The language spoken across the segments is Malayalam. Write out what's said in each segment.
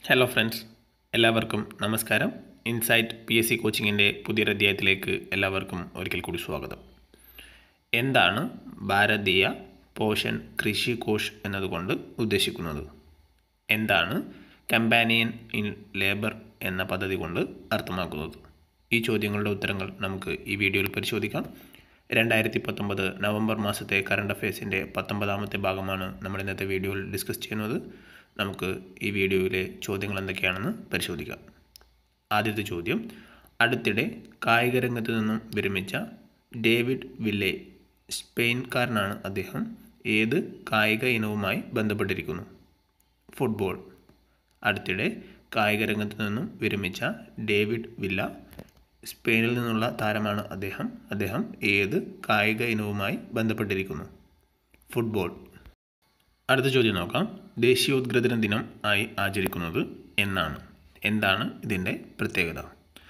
ഹലോ ഫ്രണ്ട്സ് എല്ലാവർക്കും നമസ്കാരം ഇൻസൈറ്റ് പി എസ് സി കോച്ചിങ്ങിൻ്റെ പുതിയൊരു അധ്യായത്തിലേക്ക് എല്ലാവർക്കും ഒരിക്കൽ കൂടി സ്വാഗതം എന്താണ് ഭാരതീയ പോഷൻ കൃഷി കോഷ് എന്നതുകൊണ്ട് ഉദ്ദേശിക്കുന്നത് എന്താണ് കമ്പാനിയൻ ഇൻ ലേബർ എന്ന പദ്ധതി കൊണ്ട് അർത്ഥമാക്കുന്നത് ഈ ചോദ്യങ്ങളുടെ ഉത്തരങ്ങൾ നമുക്ക് ഈ വീഡിയോയിൽ പരിശോധിക്കാം രണ്ടായിരത്തി പത്തൊമ്പത് നവംബർ മാസത്തെ കറണ്ട് അഫയേഴ്സിൻ്റെ പത്തൊമ്പതാമത്തെ ഭാഗമാണ് നമ്മൾ ഇന്നത്തെ വീഡിയോയിൽ ഡിസ്കസ് ചെയ്യുന്നത് നമുക്ക് ഈ വീഡിയോയിലെ ചോദ്യങ്ങൾ എന്തൊക്കെയാണെന്ന് പരിശോധിക്കാം ആദ്യത്തെ ചോദ്യം അടുത്തിടെ കായിക രംഗത്ത് നിന്നും വിരമിച്ച ഡേവിഡ് വില്ലെ സ്പെയിൻകാരനാണ് അദ്ദേഹം ഏത് കായിക ഇനവുമായി ബന്ധപ്പെട്ടിരിക്കുന്നു ഫുട്ബോൾ അടുത്തിടെ കായിക രംഗത്ത് നിന്നും വിരമിച്ച ഡേവിഡ് വില്ല സ്പെയിനിൽ നിന്നുള്ള താരമാണ് അദ്ദേഹം അദ്ദേഹം ഏത് കായിക ഇനവുമായി ബന്ധപ്പെട്ടിരിക്കുന്നു ഫുട്ബോൾ അടുത്ത ചോദ്യം നോക്കാം ദേശീയോദ്ഗ്രഥന ദിനം ആയി ആചരിക്കുന്നത് എന്നാണ് എന്താണ് ഇതിൻ്റെ പ്രത്യേകത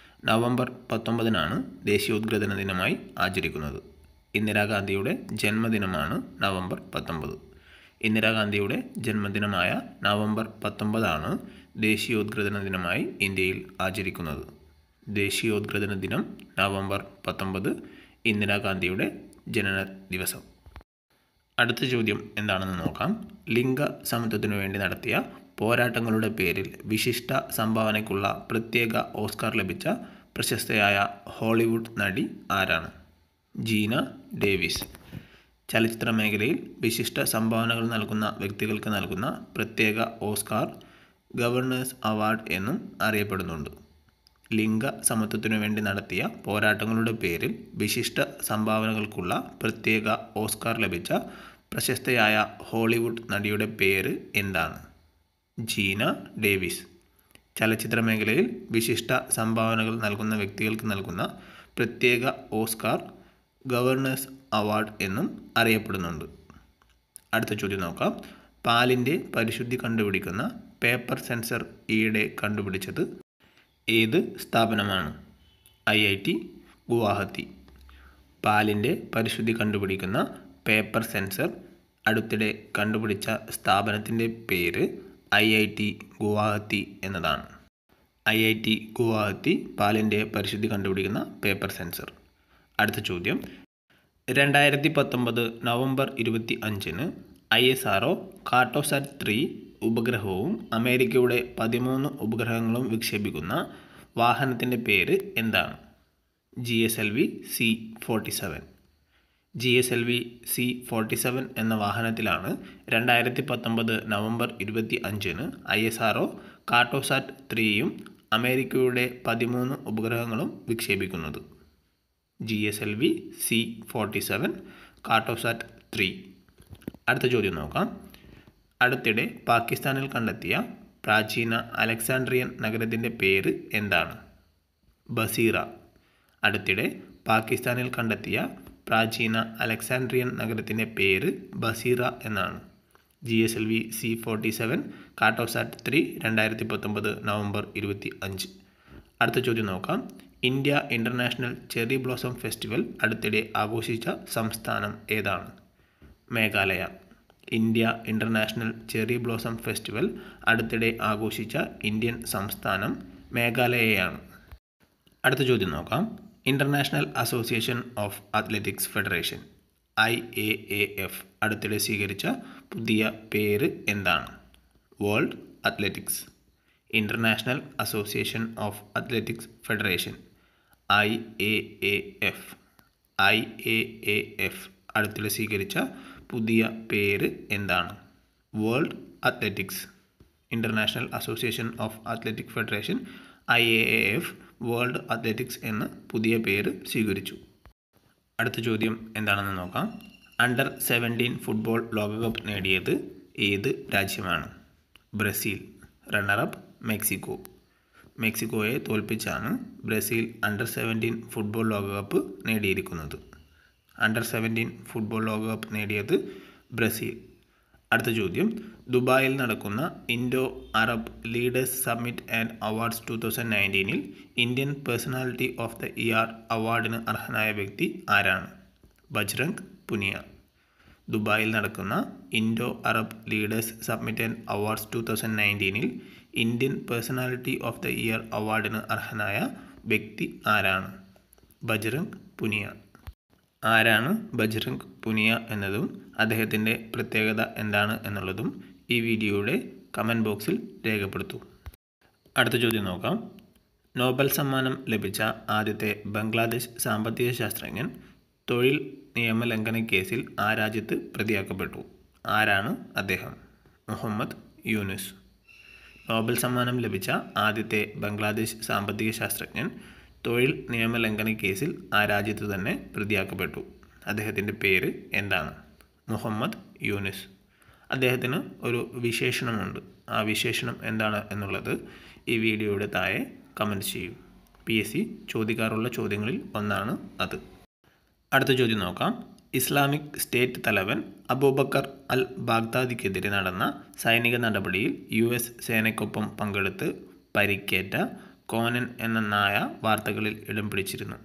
നവംബർ പത്തൊമ്പതിനാണ് ദേശീയോദ്ഗ്രഥന ദിനമായി ആചരിക്കുന്നത് ഇന്ദിരാഗാന്ധിയുടെ ജന്മദിനമാണ് നവംബർ പത്തൊമ്പത് ഇന്ദിരാഗാന്ധിയുടെ ജന്മദിനമായ നവംബർ പത്തൊമ്പതാണ് ദേശീയോദ്ഗ്രഥന ദിനമായി ഇന്ത്യയിൽ ആചരിക്കുന്നത് ദേശീയോദ്ഗ്രഥന ദിനം നവംബർ പത്തൊമ്പത് ഇന്ദിരാഗാന്ധിയുടെ ജനന ദിവസം അടുത്ത ചോദ്യം എന്താണെന്ന് നോക്കാം ലിംഗ സമത്വത്തിനു വേണ്ടി നടത്തിയ പോരാട്ടങ്ങളുടെ പേരിൽ വിശിഷ്ട സംഭാവനയ്ക്കുള്ള പ്രത്യേക ഓസ്കാർ ലഭിച്ച പ്രശസ്തയായ ഹോളിവുഡ് നടി ആരാണ് ജീന ഡേവിസ് ചലച്ചിത്ര മേഖലയിൽ വിശിഷ്ട സംഭാവനകൾ നൽകുന്ന വ്യക്തികൾക്ക് നൽകുന്ന പ്രത്യേക ഓസ്കാർ ഗവർണേഴ്സ് അവാർഡ് എന്നും അറിയപ്പെടുന്നുണ്ട് ലിംഗ സമത്വത്തിനു വേണ്ടി നടത്തിയ പോരാട്ടങ്ങളുടെ പേരിൽ വിശിഷ്ട സംഭാവനകൾക്കുള്ള പ്രത്യേക ഓസ്കാർ ലഭിച്ച പ്രശസ്തയായ ഹോളിവുഡ് നടിയുടെ പേര് എന്താണ് ജീന ഡേവിസ് ചലച്ചിത്ര മേഖലയിൽ വിശിഷ്ട സംഭാവനകൾ നൽകുന്ന വ്യക്തികൾക്ക് നൽകുന്ന പ്രത്യേക ഓസ്കാർ ഗവർണേഴ്സ് അവാർഡ് എന്നും അറിയപ്പെടുന്നുണ്ട് അടുത്ത ചോദ്യം നോക്കാം പാലിൻ്റെ പരിശുദ്ധി കണ്ടുപിടിക്കുന്ന പേപ്പർ സെൻസർ ഈയിടെ കണ്ടുപിടിച്ചത് ഏത് സ്ഥാപനമാണ് ഐ ഐ ടി ഗുവാഹത്തി പാലിൻ്റെ പരിശുദ്ധി കണ്ടുപിടിക്കുന്ന പേപ്പർ സെൻസർ അടുത്തിടെ കണ്ടുപിടിച്ച സ്ഥാപനത്തിൻ്റെ പേര് ഐ ഐ ടി ഗുവാഹത്തി എന്നതാണ് ഐ ഐ ടി ഗുവാഹത്തി പാലിൻ്റെ പരിശുദ്ധി കണ്ടുപിടിക്കുന്ന പേപ്പർ സെൻസർ അടുത്ത ചോദ്യം രണ്ടായിരത്തി പത്തൊമ്പത് നവംബർ ഇരുപത്തി അഞ്ചിന് I S R O Cartosat three ഉപഗ്രഹവും അമേരിക്കയുടെ പതിമൂന്ന് ഉപഗ്രഹങ്ങളും വിക്ഷേപിക്കുന്ന വാഹനത്തിൻ്റെ പേര് എന്താണ് G S L V C forty seven G S L V C forty seven എന്ന വാഹനത്തിലാണ് രണ്ടായിരത്തി പത്തൊമ്പത് നവംബർ ഇരുപത്തി അഞ്ചിന് I S R O Cartosat ത്രീയും അമേരിക്കയുടെ പതിമൂന്ന് ഉപഗ്രഹങ്ങളും വിക്ഷേപിക്കുന്നത് G S L V C forty seven Cartosat three അടുത്ത ചോദ്യം നോക്കാം അടുത്തിടെ പാകിസ്ഥാനിൽ കണ്ടെത്തിയ പ്രാചീന അലക്സാണ്ട്രിയൻ നഗരത്തിൻ്റെ പേര് എന്താണ് ബസീറ അടുത്തിടെ പാകിസ്ഥാനിൽ കണ്ടെത്തിയ പ്രാചീന അലക്സാണ്ട്രിയൻ നഗരത്തിൻ്റെ പേര് ബസീറ എന്നാണ് G S L V C forty seven Cartosat three രണ്ടായിരത്തി പത്തൊമ്പത് നവംബർ ഇരുപത്തി അഞ്ച് അടുത്ത ചോദ്യം നോക്കാം India international cherry blossom festival അടുത്തിടെ ആഘോഷിച്ച സംസ്ഥാനം ഏതാണ് Meghalaya India international cherry blossom festival അടുത്തിടെ ആഘോഷിച്ച ഇന്ത്യൻ സംസ്ഥാനം മേഘാലയയാണ് അടുത്ത ചോദ്യം നോക്കാം international association of athletics federation I A A F അടുത്തിടെ സ്വീകരിച്ച പുതിയ പേര് എന്താണ് world athletics international association of athletics federation I A A F I A A F അടുത്തിടെ സ്വീകരിച്ച പുതിയ പേര് എന്താണ് world athletics international association of athletic federation I A A F world athletics എന്ന് പുതിയ പേര് സ്വീകരിച്ചു അടുത്ത ചോദ്യം എന്താണെന്ന് നോക്കാം അണ്ടർ സെവൻറ്റീൻ ഫുട്ബോൾ ലോകകപ്പ് നേടിയത് ഏത് രാജ്യമാണ് ബ്രസീൽ റണ്ണറപ്പ് മെക്സിക്കോ മെക്സിക്കോയെ തോൽപ്പിച്ചാണ് ബ്രസീൽ അണ്ടർ സെവൻറ്റീൻ ഫുട്ബോൾ ലോകകപ്പ് നേടിയിരിക്കുന്നത് അണ്ടർ സെവൻറ്റീൻ ഫുട്ബോൾ ലോകകപ്പ് നേടിയത് ബ്രസീൽ അടുത്ത ചോദ്യം ദുബായിൽ നടക്കുന്ന Indo Arab leaders summit and awards two thousand നയൻറ്റീനിൽ Indian personality of the year അവാർഡിന് അർഹനായ വ്യക്തി ആരാണ് ബജ്രംഗ് പുനിയ ദുബായിൽ നടക്കുന്ന Indo Arab leaders submit and awards two thousand നയൻറ്റീനിൽ Indian personality of the year അവാർഡിന് അർഹനായ വ്യക്തി ആരാണ് ബജ്രംഗ് പുനിയ ആരാണ് ബജ്രംഗ് പുനിയ എന്നതും അദ്ദേഹത്തിൻ്റെ പ്രത്യേകത എന്താണ് എന്നുള്ളതും ഈ വീഡിയോയുടെ കമൻറ്റ് ബോക്സിൽ രേഖപ്പെടുത്തൂ അടുത്ത ചോദ്യം നോക്കാം നോബൽ സമ്മാനം ലഭിച്ച ആദ്യത്തെ ബംഗ്ലാദേശ് സാമ്പത്തിക ശാസ്ത്രജ്ഞൻ തൊഴിൽ നിയമലംഘന കേസിൽ ആ രാജ്യത്ത് പ്രതിയാക്കപ്പെട്ടു ആരാണ് അദ്ദേഹം മുഹമ്മദ് യൂനുസ് നോബൽ സമ്മാനം ലഭിച്ച ആദ്യത്തെ ബംഗ്ലാദേശ് സാമ്പത്തിക ശാസ്ത്രജ്ഞൻ തൊഴിൽ നിയമലംഘന കേസിൽ ആ രാജ്യത്ത് തന്നെ പ്രതിയാക്കപ്പെട്ടു അദ്ദേഹത്തിൻ്റെ പേര് എന്താണ് മുഹമ്മദ് യൂനുസ് അദ്ദേഹത്തിന് ഒരു വിശേഷണമുണ്ട് ആ വിശേഷണം എന്താണ് എന്നുള്ളത് ഈ വീഡിയോയുടെ താഴെ കമൻറ്റ് ചെയ്യൂ പി എസ് സി ചോദിക്കാറുള്ള ചോദ്യങ്ങളിൽ ഒന്നാണ് അത് അടുത്ത ചോദ്യം നോക്കാം ഇസ്ലാമിക് സ്റ്റേറ്റ് തലവൻ അബൂബക്കർ അൽ ബാഗ്ദാദിക്കെതിരെ നടന്ന സൈനിക നടപടിയിൽ യു എസ് സേനയ്ക്കൊപ്പം പങ്കെടുത്ത് പരിക്കേറ്റ കോനൻ എന്ന നായ വാർത്തകളിൽ ഇടം പിടിച്ചിരുന്നു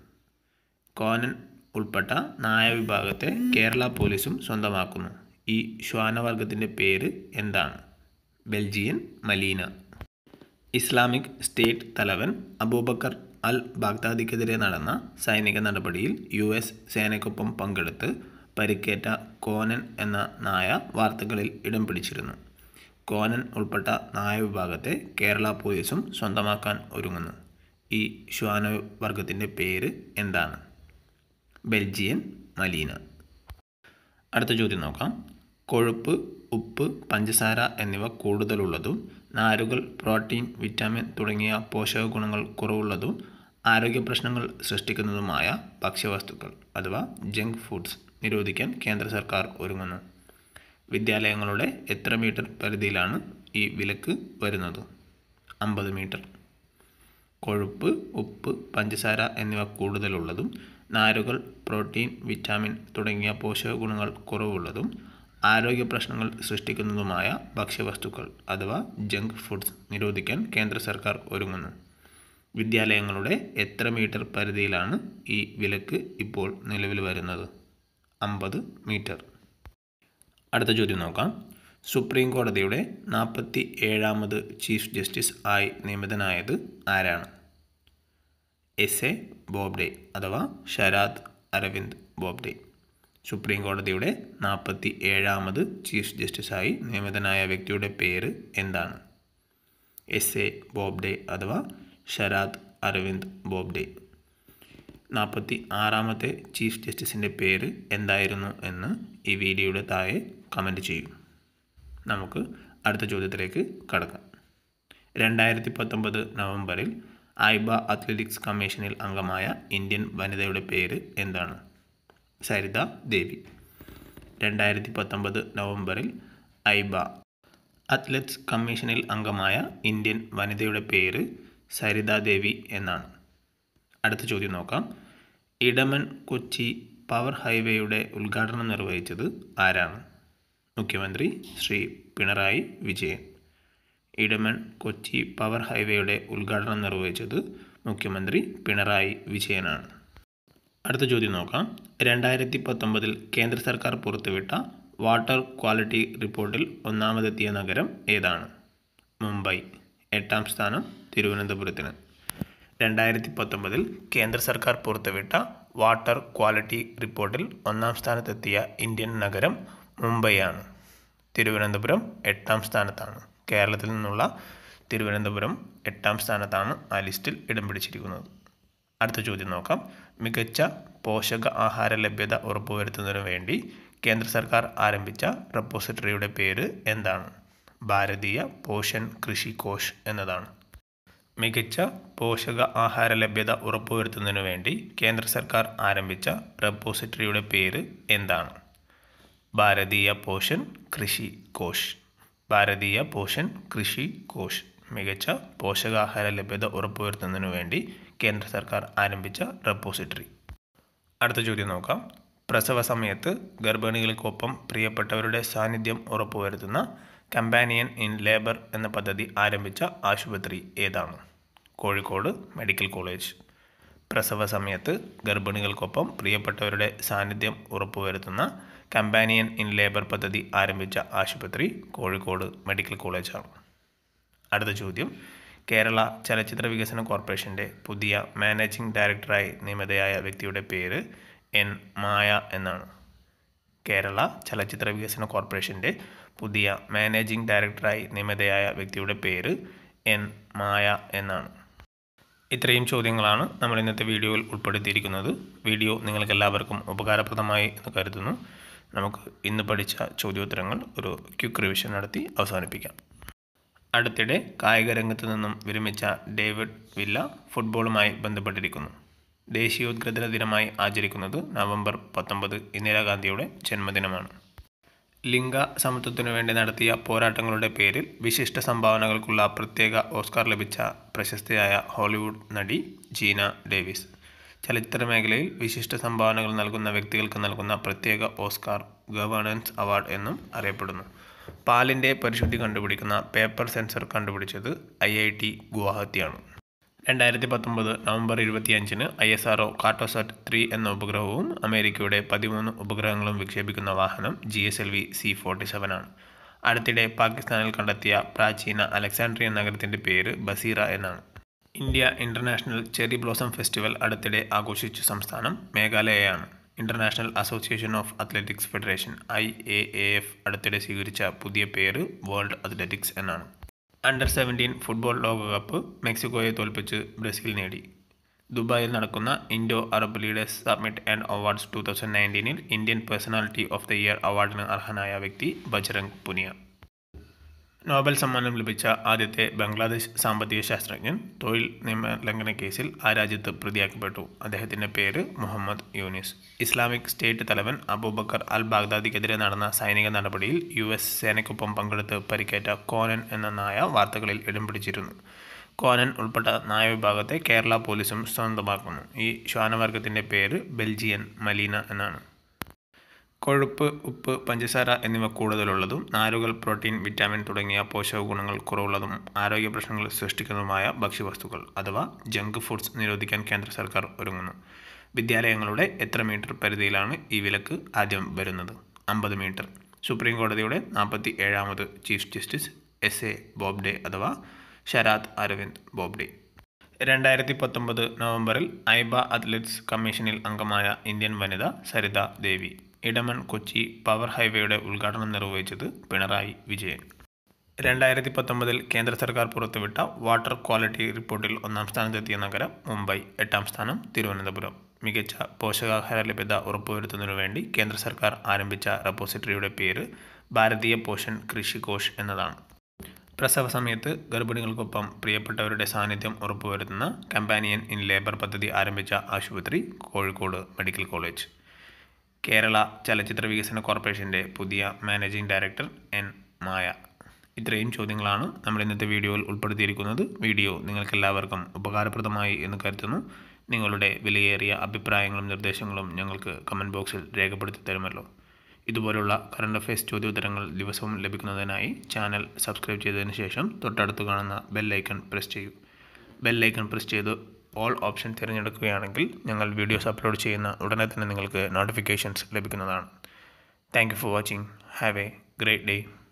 കോനൻ ഉൾപ്പെട്ട നായ വിഭാഗത്തെ കേരള പോലീസും സ്വന്തമാക്കുന്നു ഈ ശ്വാനവർഗത്തിൻ്റെ പേര് എന്താണ് ബെൽജിയൻ മലീന ഇസ്ലാമിക് സ്റ്റേറ്റ് തലവൻ അബൂബക്കർ അൽ ബാഗ്ദാദിക്കെതിരെ നടന്ന സൈനിക നടപടിയിൽ യു എസ് സേനയ്ക്കൊപ്പം പങ്കെടുത്ത് പരിക്കേറ്റ കോനൻ എന്ന നായ വാർത്തകളിൽ ഇടം പിടിച്ചിരുന്നു കോനൻ ഉൾപ്പെട്ട നായ വിഭാഗത്തെ കേരള പോലീസും സ്വന്തമാക്കാൻ ഒരുങ്ങുന്നു ഈ ശ്വാനവർഗത്തിൻ്റെ പേര് എന്താണ് ബെൽജിയൻ മലീന അടുത്ത ചോദ്യം നോക്കാം കൊഴുപ്പ് ഉപ്പ് പഞ്ചസാര എന്നിവ കൂടുതലുള്ളതും നാരുകൾ പ്രോട്ടീൻ വിറ്റാമിൻ തുടങ്ങിയ പോഷക ഗുണങ്ങൾ കുറവുള്ളതും ആരോഗ്യ പ്രശ്നങ്ങൾ സൃഷ്ടിക്കുന്നതുമായ ഭക്ഷ്യവസ്തുക്കൾ അഥവാ ജങ്ക് ഫുഡ്സ് നിരോധിക്കാൻ കേന്ദ്ര സർക്കാർ ഒരുങ്ങുന്നു വിദ്യാലയങ്ങളുടെ എത്ര മീറ്റർ പരിധിയിലാണ് ഈ വിലക്ക് വരുന്നത് അമ്പത് മീറ്റർ കൊഴുപ്പ് ഉപ്പ് പഞ്ചസാര എന്നിവ കൂടുതലുള്ളതും നാരുകൾ പ്രോട്ടീൻ വിറ്റാമിൻ തുടങ്ങിയ പോഷക ഗുണങ്ങൾ കുറവുള്ളതും ആരോഗ്യ പ്രശ്നങ്ങൾ സൃഷ്ടിക്കുന്നതുമായ ഭക്ഷ്യവസ്തുക്കൾ അഥവാ ജങ്ക് ഫുഡ്സ് നിരോധിക്കാൻ കേന്ദ്ര സർക്കാർ ഒരുങ്ങുന്നു വിദ്യാലയങ്ങളുടെ എത്ര മീറ്റർ പരിധിയിലാണ് ഈ വിലക്ക് ഇപ്പോൾ നിലവിൽ വരുന്നത് അമ്പത് മീറ്റർ അടുത്ത ചോദ്യം നോക്കാം സുപ്രീം കോടതിയുടെ നാൽപ്പത്തി ഏഴാമത് ചീഫ് ജസ്റ്റിസ് ആയി നിയമിതനായത് ആരാണ് എസ് എ ബോബ്ഡെ അഥവാ ശരാദ് അരവിന്ദ് ബോബ്ഡെ സുപ്രീം കോടതിയുടെ നാൽപ്പത്തി ഏഴാമത് ചീഫ് ജസ്റ്റിസായി നിയമിതനായ വ്യക്തിയുടെ പേര് എന്താണ് എസ് എ ബോബ്ഡെ അഥവാ ശരാദ് അരവിന്ദ് ബോബ്ഡെ നാൽപ്പത്തി ആറാമത്തെ ചീഫ് ജസ്റ്റിസിൻ്റെ പേര് എന്തായിരുന്നു എന്ന് ഈ വീഡിയോയുടെ താഴെ കമൻറ്റ് ചെയ്യൂ നമുക്ക് അടുത്ത ചോദ്യത്തിലേക്ക് കടക്കാം രണ്ടായിരത്തി പത്തൊമ്പത് നവംബറിൽ ഐബ അത്ലറ്റിക്സ് കമ്മീഷനിൽ അംഗമായ ഇന്ത്യൻ വനിതയുടെ പേര് എന്താണ് സരിത ദേവി രണ്ടായിരത്തി പത്തൊമ്പത് നവംബറിൽ ഐബ അത്ലറ്റ്സ് കമ്മീഷനിൽ അംഗമായ ഇന്ത്യൻ വനിതയുടെ പേര് സരിത ദേവി എന്നാണ് അടുത്ത ചോദ്യം നോക്കാം ഇടമൺ കൊച്ചി പവർ ഹൈവേയുടെ ഉദ്ഘാടനം നിർവഹിച്ചത് ആരാണ് മുഖ്യമന്ത്രി ശ്രീ പിണറായി വിജയൻ ഇടമൺ കൊച്ചി പവർ ഹൈവേയുടെ ഉദ്ഘാടനം നിർവഹിച്ചത് മുഖ്യമന്ത്രി പിണറായി വിജയനാണ് അടുത്ത ചോദ്യം നോക്കാം രണ്ടായിരത്തി പത്തൊമ്പതിൽ കേന്ദ്ര സർക്കാർ പുറത്തുവിട്ട വാട്ടർ ക്വാളിറ്റി റിപ്പോർട്ടിൽ ഒന്നാമതെത്തിയ നഗരം ഏതാണ് മുംബൈ എട്ടാം സ്ഥാനം തിരുവനന്തപുരത്തിന് രണ്ടായിരത്തി പത്തൊമ്പതിൽ കേന്ദ്ര സർക്കാർ പുറത്തുവിട്ട വാട്ടർ ക്വാളിറ്റി റിപ്പോർട്ടിൽ ഒന്നാം സ്ഥാനത്തെത്തിയ ഇന്ത്യൻ നഗരം മുംബൈയാണ് തിരുവനന്തപുരം എട്ടാം സ്ഥാനത്താണ് കേരളത്തിൽ നിന്നുള്ള തിരുവനന്തപുരം എട്ടാം സ്ഥാനത്താണ് ആ ലിസ്റ്റിൽ ഇടം പിടിച്ചിരിക്കുന്നത് അടുത്ത ചോദ്യം നോക്കാം മികച്ച പോഷക ആഹാര ലഭ്യത ഉറപ്പുവരുത്തുന്നതിനു വേണ്ടി കേന്ദ്ര സർക്കാർ ആരംഭിച്ച റെപ്പോസിറ്ററിയുടെ പേര് എന്താണ് ഭാരതീയ പോഷൻ കൃഷി കോഷ് എന്നതാണ് മികച്ച പോഷക ആഹാര ലഭ്യത ഉറപ്പുവരുത്തുന്നതിനു വേണ്ടി കേന്ദ്ര സർക്കാർ ആരംഭിച്ച റെപ്പോസിറ്ററിയുടെ പേര് എന്താണ് ഭാരതീയ പോഷൻ കൃഷി കോഷ് ഭാരതീയ പോഷൻ കൃഷി കോഷ് മികച്ച പോഷകാഹാര ലഭ്യത ഉറപ്പുവരുത്തുന്നതിനു വേണ്ടി കേന്ദ്ര സർക്കാർ ആരംഭിച്ച റെപ്പോസിറ്ററി അടുത്ത ചോദ്യം നോക്കാം പ്രസവ സമയത്ത് ഗർഭിണികൾക്കൊപ്പം പ്രിയപ്പെട്ടവരുടെ സാന്നിധ്യം ഉറപ്പുവരുത്തുന്ന കമ്പാനിയൻ ഇൻ ലേബർ എന്ന പദ്ധതി ആരംഭിച്ച ആശുപത്രി ഏതാണ് കോഴിക്കോട് മെഡിക്കൽ കോളേജ് പ്രസവ സമയത്ത് ഗർഭിണികൾക്കൊപ്പം പ്രിയപ്പെട്ടവരുടെ സാന്നിധ്യം ഉറപ്പുവരുത്തുന്ന കമ്പാനിയൻ ഇൻ ലേബർ പദ്ധതി ആരംഭിച്ച ആശുപത്രി കോഴിക്കോട് മെഡിക്കൽ കോളേജാണ് അടുത്ത ചോദ്യം കേരള ചലച്ചിത്ര വികസന കോർപ്പറേഷൻ്റെ പുതിയ മാനേജിംഗ് ഡയറക്ടറായി നിയമിതയായ വ്യക്തിയുടെ പേര് എൻ മായ എന്നാണ് കേരള ചലച്ചിത്ര വികസന കോർപ്പറേഷൻ്റെ പുതിയ മാനേജിംഗ് ഡയറക്ടറായി നിയമിതയായ വ്യക്തിയുടെ പേര് എൻ മായ എന്നാണ് ഇത്രയും ചോദ്യങ്ങളാണ് നമ്മൾ ഇന്നത്തെ വീഡിയോയിൽ ഉൾപ്പെടുത്തിയിരിക്കുന്നത് വീഡിയോ നിങ്ങൾക്ക് എല്ലാവർക്കും ഉപകാരപ്രദമായി എന്ന് കരുതുന്നു നമുക്ക് ഇന്ന് പഠിച്ച ചോദ്യോത്തരങ്ങൾ ഒരു ക്വിക്ക് റിവിഷൻ നടത്തി അവസാനിപ്പിക്കാം അടുത്തിടെ കായിക രംഗത്ത് നിന്നും വിരമിച്ച ഡേവിഡ് വില്ല ഫുട്ബോളുമായി ബന്ധപ്പെട്ടിരിക്കുന്നു ദേശീയോദ്ഗ്രഥന ദിനമായി ആചരിക്കുന്നത് നവംബർ പത്തൊമ്പത് ഇന്ദിരാഗാന്ധിയുടെ ജന്മദിനമാണ് ലിംഗ സമത്വത്തിനു വേണ്ടി നടത്തിയ പോരാട്ടങ്ങളുടെ പേരിൽ വിശിഷ്ട സംഭാവനകൾക്കുള്ള പ്രത്യേക ഓസ്കാർ ലഭിച്ച പ്രശസ്തയായ ഹോളിവുഡ് നടി ജീന ഡേവിസ് ചലച്ചിത്ര മേഖലയിൽ വിശിഷ്ട സംഭാവനകൾ നൽകുന്ന വ്യക്തികൾക്ക് നൽകുന്ന പ്രത്യേക ഓസ്കാർ ഗവേണൻസ് അവാർഡ് എന്നും അറിയപ്പെടുന്നു പാലിൻ്റെ പരിശുദ്ധി കണ്ടുപിടിക്കുന്ന പേപ്പർ സെൻസർ കണ്ടുപിടിച്ചത് ഐ ഐ ടി ഗുവാഹത്തിയാണ് രണ്ടായിരത്തി പത്തൊമ്പത് നവംബർ ഇരുപത്തിയഞ്ചിന് I S R O Cartosat three എന്ന ഉപഗ്രഹവും അമേരിക്കയുടെ പതിമൂന്ന് ഉപഗ്രഹങ്ങളും വിക്ഷേപിക്കുന്ന വാഹനം G S L V C forty seven ആണ് അടുത്തിടെ പാകിസ്ഥാനിൽ കണ്ടെത്തിയ പ്രാചീന അലക്സാണ്ട്രിയൻ നഗരത്തിൻ്റെ പേര് ബസീറ എന്നാണ് India international cherry blossom festival അടുത്തിടെ ആഘോഷിച്ച സംസ്ഥാനം മേഘാലയയാണ് international association of athletics federation I A A F അടുത്തിടെ സ്വീകരിച്ച പുതിയ പേര് വേൾഡ് അത്ലറ്റിക്സ് എന്നാണ് അണ്ടർ സെവൻറ്റീൻ ഫുട്ബോൾ ലോകകപ്പ് മെക്സിക്കോയെ തോൽപ്പിച്ച് ബ്രസീൽ നേടി ദുബായിൽ നടക്കുന്ന Indo Arab leaders submit and awards two thousand നയൻറ്റീനിൽ Indian personality of the year അവാർഡിന് അർഹനായ വ്യക്തി ബജ്രംഗ് പുനിയ നോബൽ സമ്മാനം ലഭിച്ച ആദ്യത്തെ ബംഗ്ലാദേശ് സാമ്പത്തിക ശാസ്ത്രജ്ഞൻ തൊഴിൽ നിയമ ലംഘന കേസിൽ ആ രാജ്യത്ത് പ്രതിയാക്കപ്പെട്ടു അദ്ദേഹത്തിൻ്റെ പേര് മുഹമ്മദ് യൂനിസ് ഇസ്ലാമിക് സ്റ്റേറ്റ് തലവൻ അബൂബക്കർ അൽ ബാഗ്ദാദിക്കെതിരെ നടന്ന സൈനിക നടപടിയിൽ യു എസ് സേനയ്ക്കൊപ്പം പങ്കെടുത്ത് പരിക്കേറ്റ കോനൻ എന്ന നായ വാർത്തകളിൽ ഇടം പിടിച്ചിരുന്നു കോനൻ ഉൾപ്പെട്ട നായ വിഭാഗത്തെ കേരള പോലീസും സ്വന്തമാക്കുന്നു ഈ ശ്വാനവർഗത്തിൻ്റെ പേര് ബെൽജിയൻ മലീന എന്നാണ് കൊഴുപ്പ് ഉപ്പ് പഞ്ചസാര എന്നിവ കൂടുതലുള്ളതും നാരുകൾ പ്രോട്ടീൻ വിറ്റാമിൻ തുടങ്ങിയ പോഷക ഗുണങ്ങൾ കുറവുള്ളതും ആരോഗ്യ പ്രശ്നങ്ങൾ സൃഷ്ടിക്കുന്നതുമായ ഭക്ഷ്യവസ്തുക്കൾ അഥവാ ജങ്ക് ഫുഡ്സ് നിരോധിക്കാൻ കേന്ദ്ര സർക്കാർ ഒരുങ്ങുന്നു വിദ്യാലയങ്ങളുടെ എത്ര മീറ്റർ പരിധിയിലാണ് ഈ വിലക്ക് ആദ്യം വരുന്നത് അമ്പത് മീറ്റർ സുപ്രീം കോടതിയുടെ നാൽപ്പത്തി ഏഴാമത് chief justice S A Bobde അഥവാ ശരാത് അരവിന്ദ് ബോബ്ഡെ രണ്ടായിരത്തി പത്തൊമ്പത് നവംബറിൽ ഐബ അത്ലറ്റ്സ് കമ്മീഷനിൽ അംഗമായ ഇന്ത്യൻ വനിത സരിത ദേവി ഇടമൺ കൊച്ചി പവർ ഹൈവേയുടെ ഉദ്ഘാടനം നിർവഹിച്ചത് പിണറായി വിജയൻ രണ്ടായിരത്തി പത്തൊമ്പതിൽ കേന്ദ്ര സർക്കാർ പുറത്തുവിട്ട വാട്ടർ ക്വാളിറ്റി റിപ്പോർട്ടിൽ ഒന്നാം സ്ഥാനത്തെത്തിയ നഗരം മുംബൈ എട്ടാം സ്ഥാനം തിരുവനന്തപുരം മികച്ച പോഷകാഹാര ലഭ്യത ഉറപ്പുവരുത്തുന്നതിനു വേണ്ടി കേന്ദ്ര സർക്കാർ ആരംഭിച്ച റെപ്പോസിറ്ററിയുടെ പേര് ഭാരതീയ പോഷൻ കൃഷി കോഷ് എന്നതാണ് പ്രസവ സമയത്ത് ഗർഭിണികൾക്കൊപ്പം പ്രിയപ്പെട്ടവരുടെ സാന്നിധ്യം ഉറപ്പുവരുത്തുന്ന കമ്പാനിയൻ ഇൻ ലേബർ പദ്ധതി ആരംഭിച്ച ആശുപത്രി കോഴിക്കോട് മെഡിക്കൽ കോളേജ് കേരള ചലച്ചിത്ര വികസന കോർപ്പറേഷൻ്റെ പുതിയ മാനേജിംഗ് ഡയറക്ടർ എൻ മായ ഇത്രയും ചോദ്യങ്ങളാണ് നമ്മൾ ഇന്നത്തെ വീഡിയോയിൽ ഉൾപ്പെടുത്തിയിരിക്കുന്നത് വീഡിയോ നിങ്ങൾക്കെല്ലാവർക്കും ഉപകാരപ്രദമായി എന്ന് കരുതുന്നു നിങ്ങളുടെ വിലയേറിയ അഭിപ്രായങ്ങളും നിർദ്ദേശങ്ങളും ഞങ്ങൾക്ക് കമൻറ്റ് ബോക്സിൽ രേഖപ്പെടുത്തി തരുമല്ലോ ഇതുപോലുള്ള കറണ്ട് അഫയേഴ്സ് ചോദ്യോത്തരങ്ങൾ ദിവസവും ലഭിക്കുന്നതിനായി ചാനൽ സബ്സ്ക്രൈബ് ചെയ്തതിന് ശേഷം തൊട്ടടുത്ത് കാണുന്ന ബെൽ ഐക്കൺ പ്രസ് ചെയ്യൂ ബെൽ ഐക്കൺ പ്രസ് ചെയ്ത് ഓൾ ഓപ്ഷൻ തിരഞ്ഞെടുക്കുകയാണെങ്കിൽ ഞങ്ങൾ വീഡിയോസ് അപ്ലോഡ് ചെയ്യുന്ന ഉടനെ തന്നെ നിങ്ങൾക്ക് നോട്ടിഫിക്കേഷൻസ് ലഭിക്കുന്നതാണ് thank you for watching have a great day